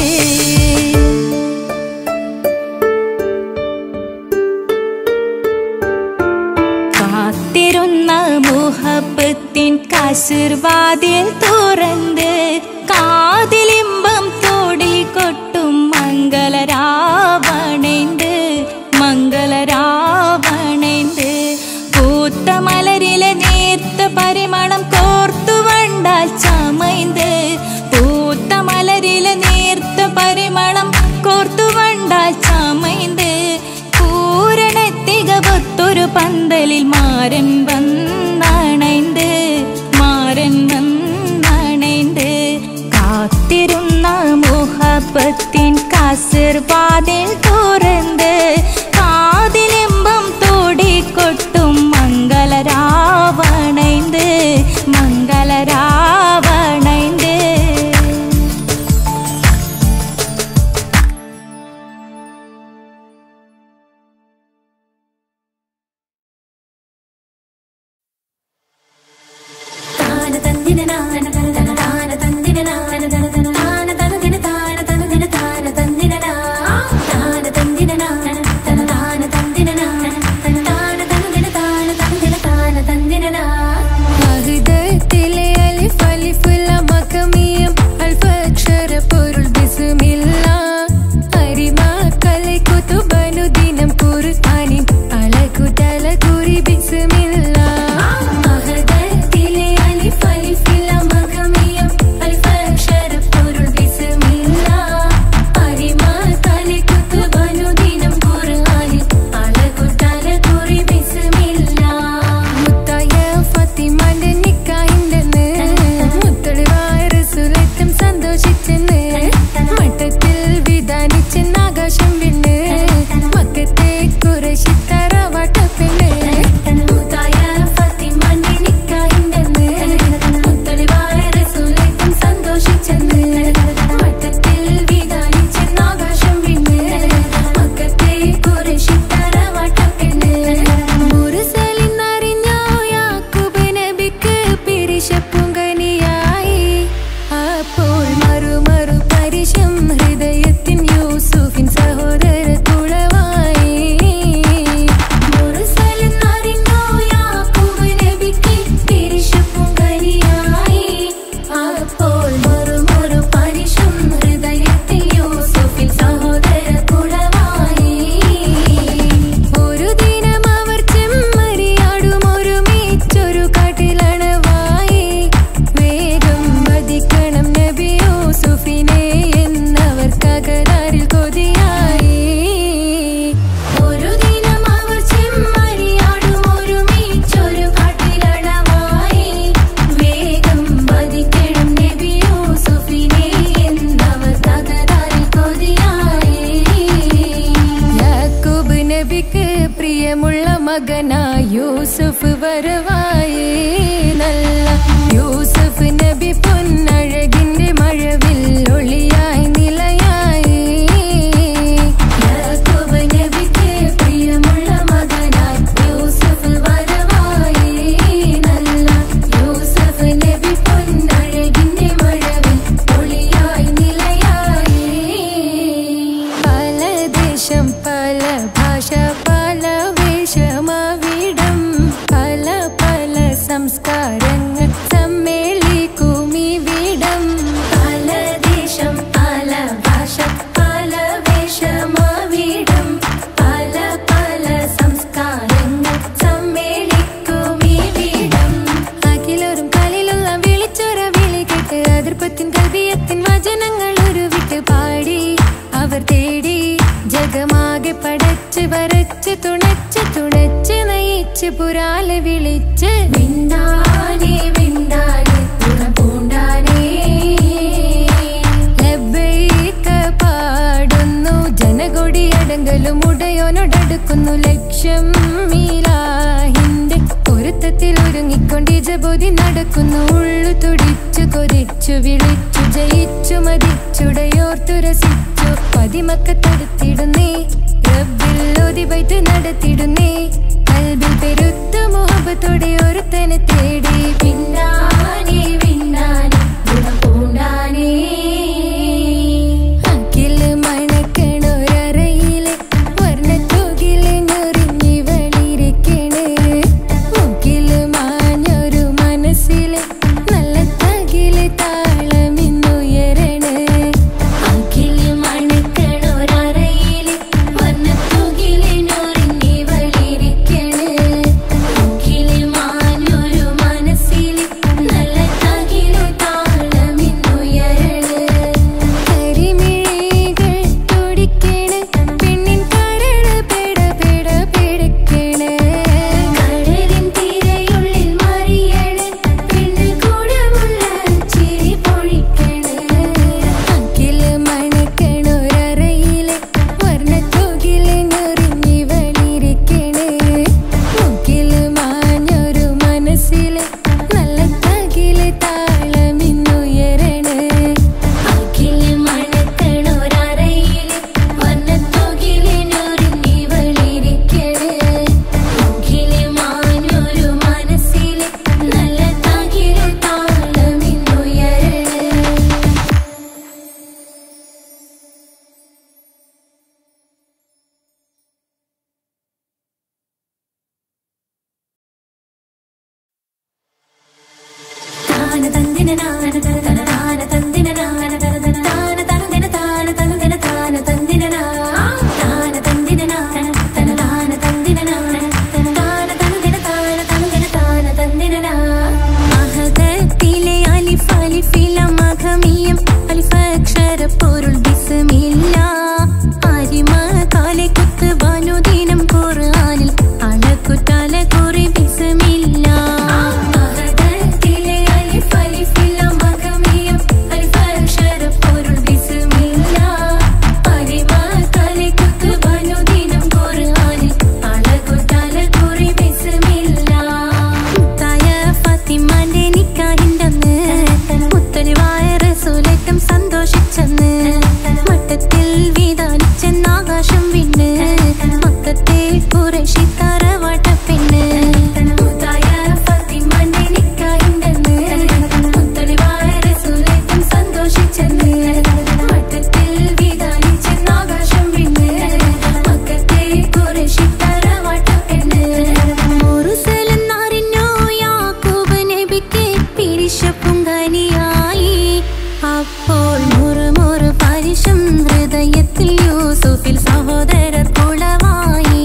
കാത്തിരുന്ന മുഹബത്തിൻ കസിർവാതിൽ തുറന്ന് കാതിലിമ്പം തോടി കൊട്ടും മംഗളരാവണേന്ത് മംഗളരാവണേന്ത് പൂത്ത മലരിലെ നേർത്ത പരിമളം കോർത്തു വണ്ടാൽ ചമൈന്ത് പൂത്ത മലരിലെ നേ சொர்க்கத்தின் காசிர்வாதில் துறந்து காதிலிம்பம் தோடி கொட்டும் மங்களராவணைந்து மங்களராவணைந்து താന തന്ദിന നാന തന തന താന തന്ദിന നാന തന തന താന തനദിന താന തനദിന താന തന്ദിന നാ താന തന്ദിന നാന തന താന തന്ദിന നാന തന താന തനദിന താന തനദിന താന തന്ദിന നാ അഹ്ദത്തിലെ അലിഫ് അലിഫുൽ മഖമിയം അൽഫക്ഷര പൊരുൾ ബിസ്മില്ല അരിമ കലൈ കുതുബനു ദിനം ഖുർആനിൻ അലകുതല കുരി ബിസ്മില്ല അഹദത്തിലെ അലിഫ് അലിഫിൽ മഖമിയം അൽഫക്ഷര പൊരുൾ ബിസ്മില്ല അരിമ തലി കുതുബനു ദിനം ഖുർആനിൽ അലകുതല കുറി ബിസ്മില്ല മുത്തായ ഫാത്തിമാന്റെ നിക്കാഹിന്റെന്ന് മുത്തളിവായ റസൂലേറ്റം സന്തോഷിച്ചെന്ന് മട്ടത്തിൽ വിധാനിച്ചെന്ന് ആകാശം വിണ്ണ് മക്കത്തെ കുറശി തറവാട്ട പെണ്ണ് മുത്തായ ഫാത്തിമാന്റെ നിക്കാഹിന്റെന്ന് മുത്തളിവായ റസൂലേറ്റം സന്തോഷിച്ചെന്ന് മട്ടത്തിൽ വിധാനിച്ചെന്ന് ആകാശം വീണ് മക്കത്തെ കുറേശി തറവാട്ടപ്പെണ്ണ് മുറുസലിന്നറിഞ്ഞോ യാക്കൂബ് നബിക്ക് പിരിശപ്പുങ്കനിയായി അപ്പോൾ മറുമറു പരിശം ഹൃദയത്തിൻ യൂസുഫിൻ സഹോദര തുളവായി മുറുസലെന്നറിഞ്ഞോ യാക്കൂബ് നബിക്ക് തിരിശപ്പുങ്കനിയായി. അപ്പോൾ മറുമൊരു പരിശം ഹൃദയത്തിൽ യൂസുഫിൻ സഹോദര കുളവായി ഒരു ദിനം അവർ ചെമ്മരിയാടും ഒരുമിച്ചൊരു കാട്ടിലണവായി വേഗം വധിക്കണം നബി യൂസുഫിനെ എന്നവർ കകരാറിൽ കൊതിയായി ഒരു ദിനം അവർ ചെമ്മരിയാടും ഒരുമിച്ചൊരു കാട്ടിലടവായി. വേഗം വധിക്കണം നബി യൂസുഫിനെ എന്നവർ തകരാറിൽ കൊതിയായി. യാക്കൂബ് നബിക്ക് പ്രിയമുള്ള മകനാ യൂസുഫ് വരവായി നല്ല യൂസുഫ് നബി പൊന്നഴകിന്റെ മഴവിൽ ഒളിയായി നിലയായി യാക്കൂബ് നബിക്ക് പ്രിയമുള്ള മകനായി യൂസുഫ് വരവായി. നല്ല യൂസുഫ് നബി പൊന്നഴകിന്റെ മഴവിൽ ഒളിയായി നിലയായി പല ദേശം പല ഭാഷ പല വേഷമാവിടം പല പല സംസ്കാരങ്ങൾ സമ്മേളിക്കും ഈ വിടം പല ദേശം പല ഭാഷ പല വേഷമാവിടം പല പല സംസ്കാരങ്ങൾ സമ്മേളിക്കും ഈ വീടം അഖിലോരും കാലിലുള്ള വിളിച്ചൊര വിളി കേട്ട് അതിർപ്പത്തിൻ കൽവിയത്തിൻ വചനങ്ങൾ ഉരുവിട്ട് പാടി അവർ തേടി ജഗമാകെ പടച്ച് വരച്ച് തുണച്ച് തുണച്ച് നയിച്ച് പുരാലെ വിളിച്ച് വിണ്ടാനേ വിണ്ടാനേ ഗുണപൂണ്ടാനേ ലബ്ബൈക പാടുന്നു ജനകൊടി അടങ്കലും ഉടയോനോടടുക്കുന്നു ലക്ഷ്യം മീലാഹിന്റെ പൊരുത്തത്തിൽ ഒരുങ്ങിക്കൊണ്ട് ജബോധി നടക്കുന്നു ഉള്ളു തുടിച്ചു കൊതിച്ചു വിളിച്ചു ജയിച്ചു മതിച്ചുടയോർത്തു രസിച്ചു പതിമക്കത്തടുത്തിടുന്നേ റബ്ബിൽ ഒതിവൈത്ത് നടത്തിടുന്നേ കൽബിൽ പെരുത്ത മുഹബത്തോടെ ഒരുത്തനെ തേടി വിണ്ടാനേ വിണ്ടാനേ ഗുണപൂണ്ടാനേ അഖില് മണക്കണൊരറയില് വർണ്ണത്തൂകില് ഞൊറിഞ്ഞി വളിരിക്കണ് മുക്കില് മാഞ്ഞൊരു മനസ്സില് നല്ല തകില് താളമിന്നുയരണ അഖില് മണക്കണൊരറയില് വർണ്ണത്തുകിലിനൊരുങ്ങി വലിരിക്കണ്. അഖില് മാഞ്ഞൊരു മനസ്സില് അഹദത്തിലെ അലിഫ് അലിഫില മഖമിയം അലിഫ് അക്ഷര പൊരുൾ ബിസ്മില്ല അരിമ കാലെ കുത്ത് വനുദിനം ഖുർആനിൽ അളക്കുറ്റാല കുറി ബിസ്മില്ല അഹദത്തിലെ അലിഫ് അലിഫില മഖമിയം അലിഫ് അക്ഷര പൊരുൾ ബിസ്മില്ല അരിമ കാലെ കുത്ത് വനുദിനം ഖുർആനിൽ അളക്കുറ്റാല കുറി ബിസ്മില്ല മുത്തായ ഫാത്തിമാന്റെ നിക്കാഹിന്റന്ന് മുത്തലിവായ റസൂലേറ്റം സന്തോഷിച്ചെന്ന് മട്ടത്തിൽ വീതാലിച്ചെന്ന് ആകാശം വിണ്ണ് മക്കത്തെ കുറേശി തറവാട്ട പെണ്ണ് മുത്തായ ഫാത്തിമാന്റെ നിക്കാഹിന്റന്ന് മുത്തലിവായ റസൂലേറ്റം സന്തോഷിച്ചെന്ന് മട്ടത്തിൽ വീതാലിച്ചെന്ന് ആകാശം വിണ്ണ് മക്കത്തെ കുറേശി തറവാട്ട പെണ്ണ് മുറുസലെന്നറിഞ്ഞോ യാക്കൂബ് നബിക്ക് പിരിശപ്പുങ്കനിയായി അപ്പോൾ മുറുമുറു പരിശം ഹൃദയത്തിൽ യൂസുഫിൽ സഹോദരർ കുളവായി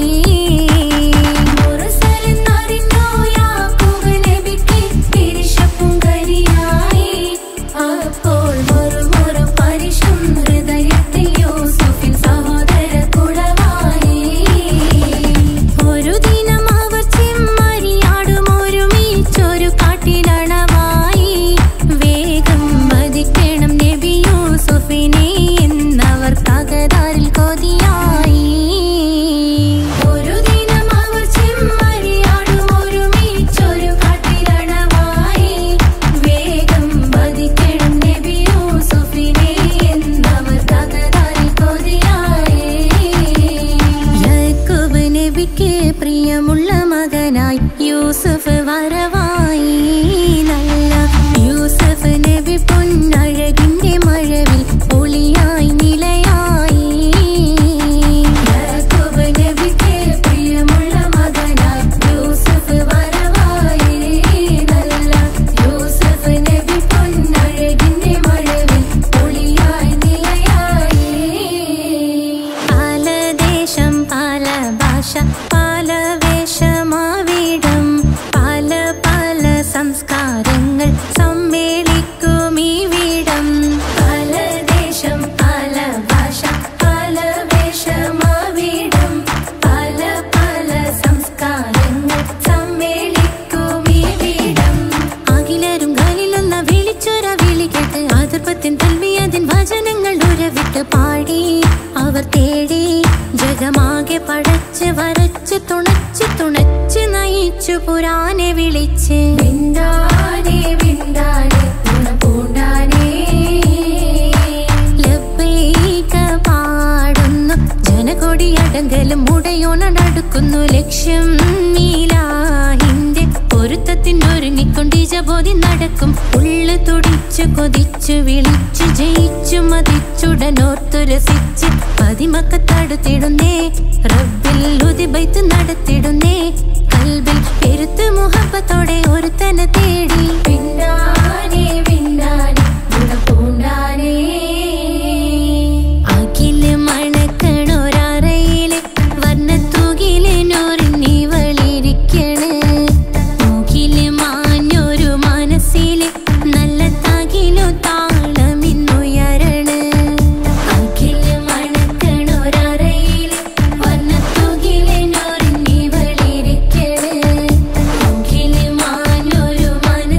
മുറുസലെന്നറിഞ്ഞോ യാക്കൂബ് നബിക്ക് പിരിശപ്പുങ്കനിയായി അപ്പോൾ മുറുമുറു പരിശം ഹൃദയത്തിൽ യൂസുഫിൽ സഹോദരർ കുളവായി ഒരു ദിനം അവർ ചെമ്മരിയാടും ഒരുമിച്ചൊരു കാട്ടിലണവായി വേഗം വധിക്കണം നബി യൂസുഫിനെ എന്നവർ തകതാരിൽ കൊതിയായി ഒരു ദിനം അവർ ചെമ്മരിയാടും ഒരുമിച്ചൊരു കാട്ടിലണവായി വേഗം വധിക്കണം നബി യൂസുഫിനെ എന്നവർ തകതാരിൽ കൊതിയായി യാക്കൂബ് നബിക്ക് പ്രിയമുള്ള മകനായി യൂസുഫ് വരവായി നല്ല യൂസുഫ് നബി പൊന്നഴകിന്റെ മഴവിൽ ഒളിയായി നിലയായി യാക്കൂബ് നബിക്ക് പ്രിയമുള്ള മകനായി യൂസുഫ് വരവായി നല്ല യൂസുഫ് നബി പൊന്നഴകിന്റെ മഴവിൽ ഒളിയായി നിലയായി പല ദേശം പല ഭാഷ പല വേഷമാവിടം പല പല സംസ്കാരങ്ങൾ സമ്മേളിക്കും ഈ വീടം പല ദേശം പല ഭാഷ പല വേഷമാവിടം പല പല സംസ്കാരങ്ങൾ സമ്മേളിക്കും ഈ വീടം അഖിലരും കാലിലൊന്ന വിളിച്ചൊര വിളി കേട്ട് അതിർപ്പത്തിൻ തൽവിയതിൻ വചനങ്ങൾ ഉരവിട്ട് പാടി അവർ തേടി ജഗമാകെ പടച്ച് വരച്ച് തുണച്ച് തുണച്ച് നയിച്ചു പുരാനെ വിളിച്ച് വിണ്ടാനെ വിണ്ടാനെ പൂണ്ടാനേ ലബ്ബൈക പാടുന്നു ജനകൊടിയടങ്കലും മുടയോണടുക്കുന്നു ലക്ഷ്യം നീലാഹിന്റെ പൊരുത്തത്തിനൊരുങ്ങിക്കൊണ്ടിജബോധി നടക്കും ഉള്ളു തുടിച്ചു കൊതിച്ചു വിളിച്ചു ജയിച്ചു മതിച്ചുടനോർത്തു രസിച്ച് പതിമക്കത്തടുത്തിടുന്നേ റബ്ബിൽ ഉദിബൈത്ത് നടത്തിടുന്നേ കൽബിൽ പെരുത്ത് മുഹബത്തോടെ ഒരുത്തനെ തേടി പിന്നാനെ പിന്നാനെ ഗുണപൂണ്ടാനേ അഖില് മണക്കണൊരറയില് വർണ്ണത്തൂകില് നൊറിഞ്ഞിവളിരിക്കണ് മൂക്കില് മാഞ്ഞൊരു മനസ്സില് നല്ല തകിലു താളമിന്നുയരണ് അഖില് മണക്കണൊരറയില് വർണ്ണത്തൂകില് നൊറിഞ്ഞിവളിരിക്കണ് മൂക്കില് മാഞ്ഞൊരു മനസ്സില്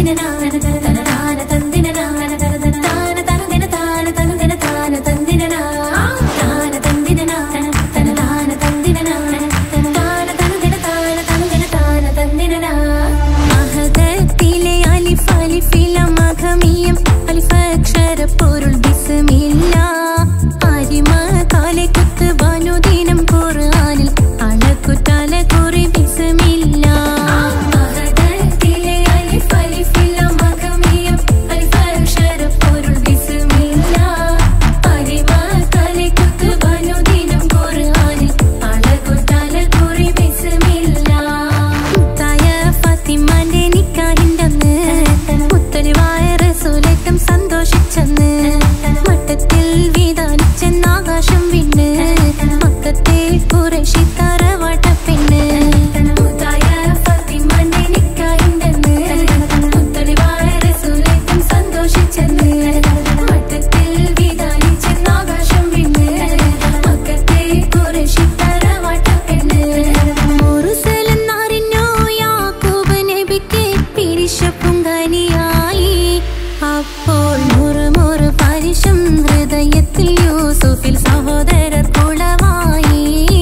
മഹദത്തിലെ അലിഫ് അലിഫില മഖമിയം അലിഫക്ഷര പൊരുൾ ബിസ്മില്ല അരിമ കാലെ കുത്ത് ബനുദിനം ഖുർആനിൽ അളക്കുതല കുറി ബിസ്മില്ല മഹദത്തിലെ അലിഫ് അലിഫില മഖമിയം അലിഫക്ഷര പൊരുൾ ബിസ്മില്ല അരിമ കാലെ കുത്ത് ബനുദിനം ഖുർആനിൽ അളക്കുതല കുറി ബിസ്മില്ല മുത്തായ ഫാത്തിമാന്റെ നിക്കാഹിന്റന്ന് മുത്തലിവായ റസൂലേറ്റം സന്തോഷിച്ചെന്ന് മട്ടത്തിൽ വീതാനിച്ചെന്ന് ആകാശം വിണ്ണ് മക്കത്തെ കുറേശി തറവാട്ട പെണ്ണ് മുത്തായ ഫാത്തിമാന്റെ നിക്കാഹിന്റന്ന് മുത്തലിവായ റസൂലേറ്റം സന്തോഷിച്ചെന്ന് മട്ടത്തിൽ വീതാനിച്ചെന്ന് ആകാശം വിണ്ണ് മക്കത്തെ കുറേശി തറവാട്ട പെണ്ണ് മുറുസലെന്നറിഞ്ഞോ യാക്കൂബ് നബിക്ക് പിരിശപ്പുങ്കനിയായി അപ്പോൾ മുറുമുറു പരിശം ഹൃദയത്തിൽ യൂസുഫിൽ സഹോദരർ കുളവായി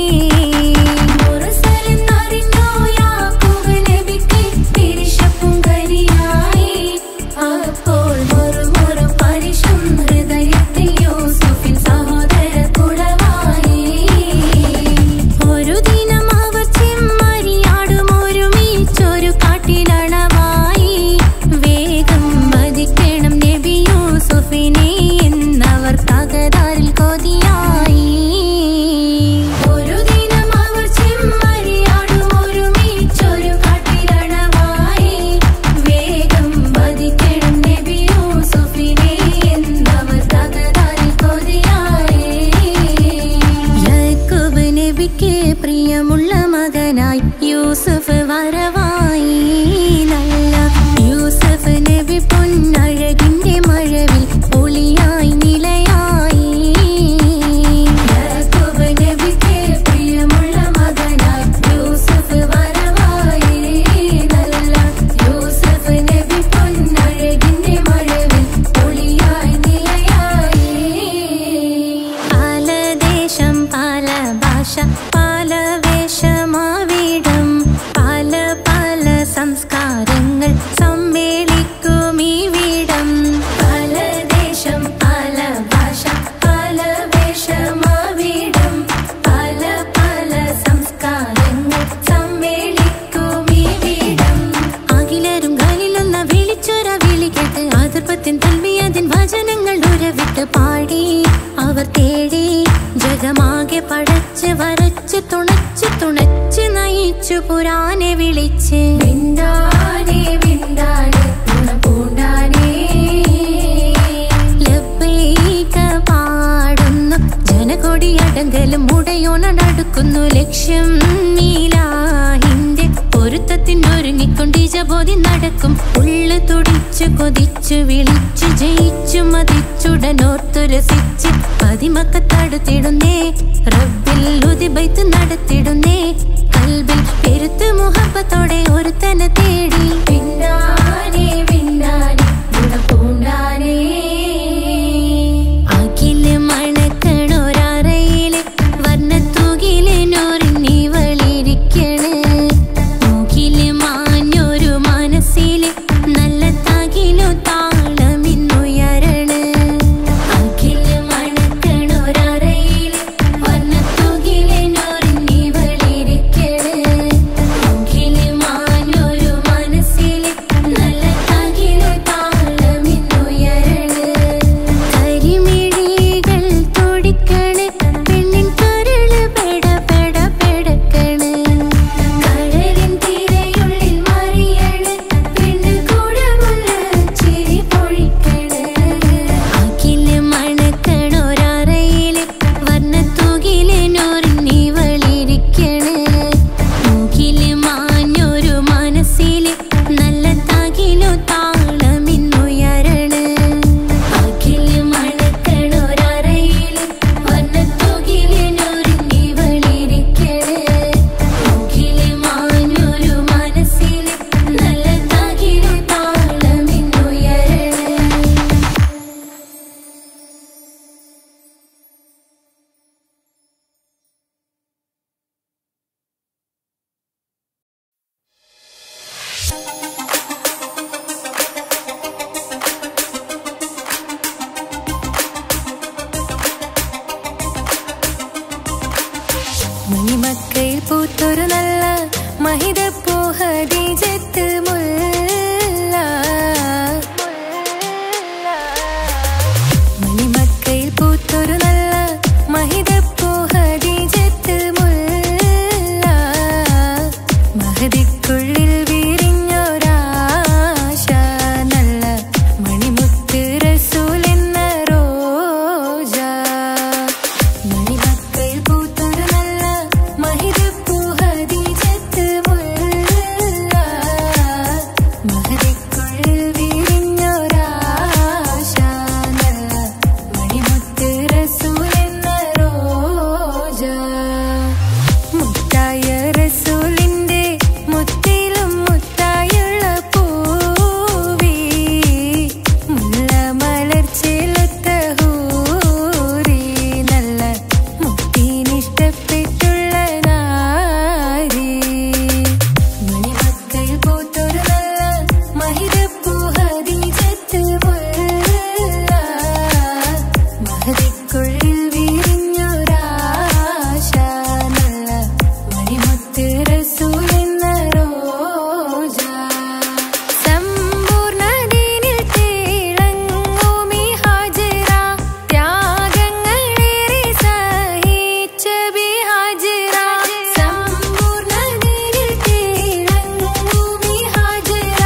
മുറുസലെന്നറിഞ്ഞോ യാക്കൂബ് നബിക്ക് പിരിശപ്പുങ്കനിയായി അപ്പോൾ മുറുമുറു പരിശം ഹൃദയത്തിൽ യൂസുഫിൽ സഹോദരർ കുളവായി ഒരു ദിനം അവർ ചെമ്മരിയാടും ഒരുമിച്ചൊരു കാട്ടിലണവായി വേഗം വധിക്കണം നബി യൂസുഫിനെ എന്നവർ തകതാറിൽ കൊതിയായി ഒരു ദിനം അവർ ചെമ്മരിയാടും ഒരുമിച്ചൊരു കാട്ടിലണവായി വേഗം വധിക്കണം നബി യൂസുഫിനെ എന്നവർ തകതാറിൽ കൊതിയായി യാക്കൂബ് നബിക്ക് പ്രിയമുള്ള മകനായി യൂസുഫ് വരവായി നല്ല യൂസഫ് നബി പൊന്നഴകിന്റെ മഴവിൽ ഒളിയായി നിലയായി യാക്കൂബ് നബിക്ക് പ്രിയമുള്ള മകനായി യൂസുഫ് വരവായി നല്ല യൂസഫ് നബി പൊന്നഴകിന്റെ മഴവിൽ ഒളിയായി നിലയായി പല ദേശം പല ഭാഷ പല വേഷമാവിടം പല പല സംസ്കാരങ്ങൾ സമ്മേളിക്കും ഈ വീടം പല ദേശം പല ഭാഷ പല വേഷമാവിടം പല പല സംസ്കാരങ്ങൾ സമ്മേളിക്കും ഈ വീടം അഖിലരും ഖലിലൊന്ന വിളിച്ചൊര വിളി കേട്ട് അതിർപ്പത്തിൻ തൽവിയതിൻ വചനങ്ങൾ ഉരവിട്ട് പാടി അവർ തേടി ജഗമാകെ പടച്ച് വരച്ച് തുണച്ച് തുണച്ച് നയിച്ചു പുരാനെ വിളിച്ച് വിണ്ടാനെ വിണ്ടാനെ പൂണ്ടാനേ ലബ്ബൈക പാടുന്നു ജനകൊടിയടങ്കലും മുടയോണടുക്കുന്നു ലക്ഷ്യം നീലാഹിന്റെ പൊരുത്തത്തിനൊരുങ്ങിക്കൊണ്ട് ജബോധി നടക്കും ഉള്ളു തുടിച്ചു കൊതിച്ചു വിളിച്ചു ജയിച്ചു മതിച്ചുടനോർത്തു രസിച്ച് പതിമക്കത്തടുത്തിടുന്നേ റബ്ബിൽ ഉദിബൈത്ത് നടത്തിടുന്നേ കൽബിൽ പെരുത്ത് മുഹബത്തോടെ ഒരുത്തനെ തേടി പിന്നാനെ പിന്നാനെ ഗുണപൂണ്ടാനേ അഖില് മണക്കണൊരറയില് വർണ്ണത്തൂകില് നൂറിനിവളിരിക്കണ് മൂക്കില് മാഞ്ഞൊരു മനസ്സില് നല്ല തകിലു താളമിന്നുയരണ് അഖില് മണക്കണൊരറയില് വർണ്ണത്തൂകില് നൂറിനിവളിരിക്കണ് മൂക്കില് മാഞ്ഞൊരു മനസ്സില് മണിമക്കയിൽ പൂത്തൊരു നല്ല മഹിതപ്പൂ ഹദീജത്ത് മുല്ല മണിമക്കയിൽ പൂത്തൊരു നല്ല മഹിതപ്പൂ ഹദീജത്ത് മുല്ല മഹദിക്കുള്ളിൽ വിരിഞ്ഞൊരാശ നല്ല മണിമുത്ത് റസൂൽ എന്ന റോജ മണിമക്കയിൽ പൂത്തൊരു നല്ല മഹിതപ്പൂ ഹദീജത്ത് മുല്ല മഹദിക്കുള്ളിൽ വിരിഞ്ഞൊരാശ നല്ല മണിമുത്ത് റസൂൽ എന്ന റോജ മുത്തായ റസൂലിന്റെ മുത്തിലും മുത്തായുള്ള പൂവി മുല്ല മലർച്ചെലുത്ത ഹൂറി നല്ല മുത്തിനിഷ്ടപ്പെട്ടുള്ള നാരി മണിമക്കൾ പൂത്തൊരു നല്ല മഹിതപ്പൂ ഹദീജത്ത് മുല്ല മഹദിക്കുള്ളിൽ വിരിഞ്ഞൊരാശ നല്ല മണിമുത്ത് റസൂൽ എന്ന റോജ സമ്പൂർണ്ണ ദീനിൽ തിളങ്ങുമി ഹാജറ ത്യാഗങ്ങളേറെ സഹിച്ച ബി ഹാജറ സമ്പൂർണ്ണ ദീനിൽ തിളങ്ങുമി ഹാജറ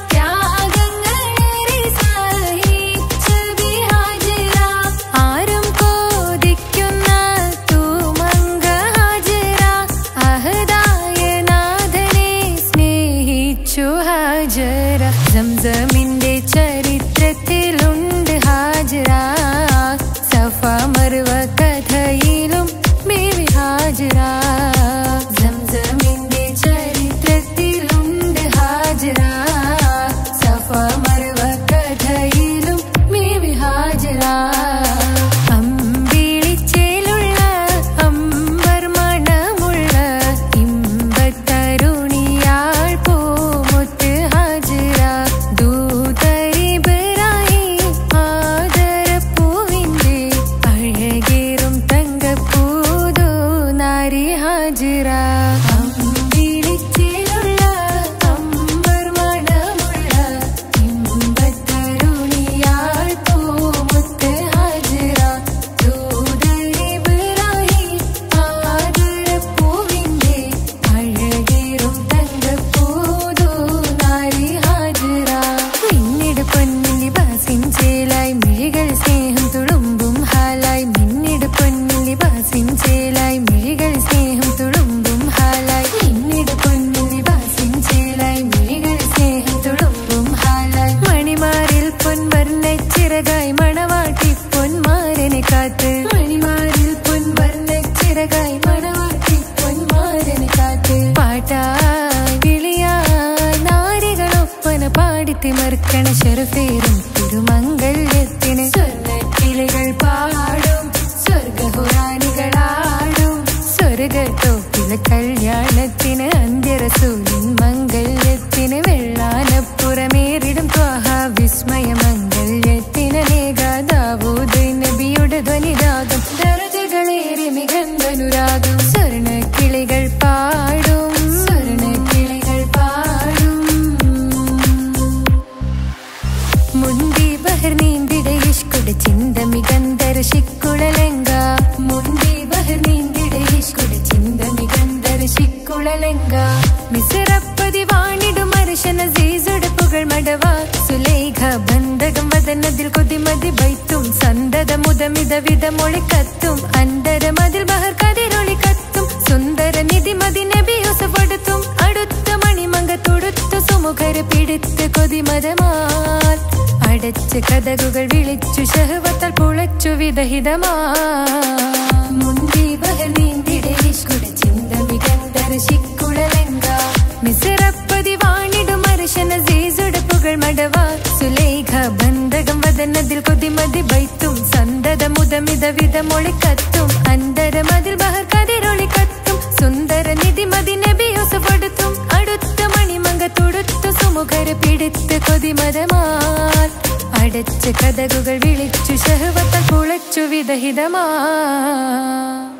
ത്യാഗങ്ങളേറെ സഹിച്ച ബി ഹാജറ ആരും കോതിക്കുന്ന തൂമങ്ക ഹാജറ അഹദായ നാഥനെ സ്നേഹിച്ചു ഹാജറ സംസമിന്റെ ചരിത്രത്തിലുണ്ട് ഹാജറ സഫ മറുവ കഥയിലും ബേബി ഹാജറ സംസമിന്റെ ചരിത്രത്തിലുണ്ട് ഹാജറ സഫ മറുവ കഥയിലും ബേബി ഹാജറ അമ്പിളിച്ചേലുള്ള അമ്പർ മണമുള്ള ഇമ്പത്തരുണിയാൾ പൂമുത്ത് ഹാജറ ദൂതരിബറായി ആദരപ്പൂവിന്റെ അഴകേറും തങ്കപ്പൂതോ നാരി ഹാജറ അമ്പിളിച്ചേലുള്ള അമ്പർ മണമുള്ള ഇമ്പത്തരുണിയാൾ പൂമുത്ത് ഹാജറ ദൂതരിബറായി ആദരപ്പൂവിന്റെ അഴകേറും തങ്കപ്പൂതോ നാരി ഹാജറ മിന്നിട് പൊന്നിൽ ബാസിൻ ചേലായി മിഴികൾ സ്നേഹം തുളുമ്പും ഹാലായി മിന്നിട് പൊന്നിൽ ബാസിൻ ചേലായി മിഴികൾ സ്നേഹം തുളുമ്പും ഹാലായി മിന്നിട് പൊന്നിൽ ബാസിൻ ചേലായി മിഴികൾ സ്നേഹം തുളുമ്പും ഹാലായി മണിമാറിൽ പൊൻവർണ്ണ ചിറകായി മണവാട്ടി പൊന്മാരനെ കാത്ത് മണിമാറിൽ പൊൻവർണ്ണ ചിറകായി മണവാട്ടി പൊന്മാരനെ കാത്ത് പാട്ടായി വിളിയായി നാരികളൊപ്പന പാടിത്തിമർക്കണ ശരഫേറും തിരുമംഗല്യത്തിന് സ്വർണ്ണക്കിളികൾ പാടും സ്വർഗഹുറാനികളാടും സ്വർഗത്തോപ്പിലെ കല്യാണത്തിന് അന്ത്യരസൂലിൻ മംഗല്യത്തിന് വെള്ളാനപ്പുറമേറിടും ത്വാഹ വിസ്മയ മംഗല്യത്തിന് നേകാദാവൂദ് നബിയുടെ ധ്വനിരാഗം ദരജകളേറെ മികന്തനുരാഗം സ്വർണ്ണക്കിളികൾ പാടും സ്വർണ്ണക്കിളികൾ പാടും മുന്തി ബഹർ നീന്തിട ഇഷ്കുട ചിന്ത മികന്തര ശിക്കുളലങ്ക മുന്തി ബഹർ നീന്തിട ഇഷ്കുട ചിന്ത മികന്തര ശിക്കുളലങ്ക മിസറപ്പതി വാണിടും അർശന സീസുട പുകൾ മടവ സുലേഖ ബന്ധകം വദനതിൽ കൊതിമതി ബൈത്തും സന്തത മുതമിത വിധമൊളി കത്തും അന്തര മതിൽ ബഹർ കതിരൊളി കത്തും സുന്ദര നിധി മതി നബി യൂസഫെടുത്തും അടുത്ത മണിമങ്ക തൊടുത്തു സുമുഖര് പിടിത്ത് കൊതിമതമാൽ അടച്ച് കഥകുകൾ വിളിച്ചു ശഹവത്താൽ പുളച്ചു വിദഹിതമാ മുന്തി ബഹർ നീന്തിടെ ഇഷ്കുട ചിന്ത മികന്തര ശിക്കുളലങ്ക മിസറപ്പതി വാണിടും അർശന സീസുട പുകൾ മടവ സുലേഖ ബന്ധകം വദനതിൽ കൊതിമതി ബൈത്തും സന്തത മുതമിത വിധമൊളി കത്തും അന്തര മതിൽ ബഹർ കതിരൊളി കത്തും സുന്ദര നിധി മതി നബി യൂസഫെടുത്തും അടുത്ത മണിമങ്ക തൊടുത്തു സുമുഖര് പിടിത്ത് കൊതിമതമാൽ അടച്ച് കഥകുകൾ വിളിച്ചു ശഹവത്താൽ കുളച്ചു വിദഹിതമാ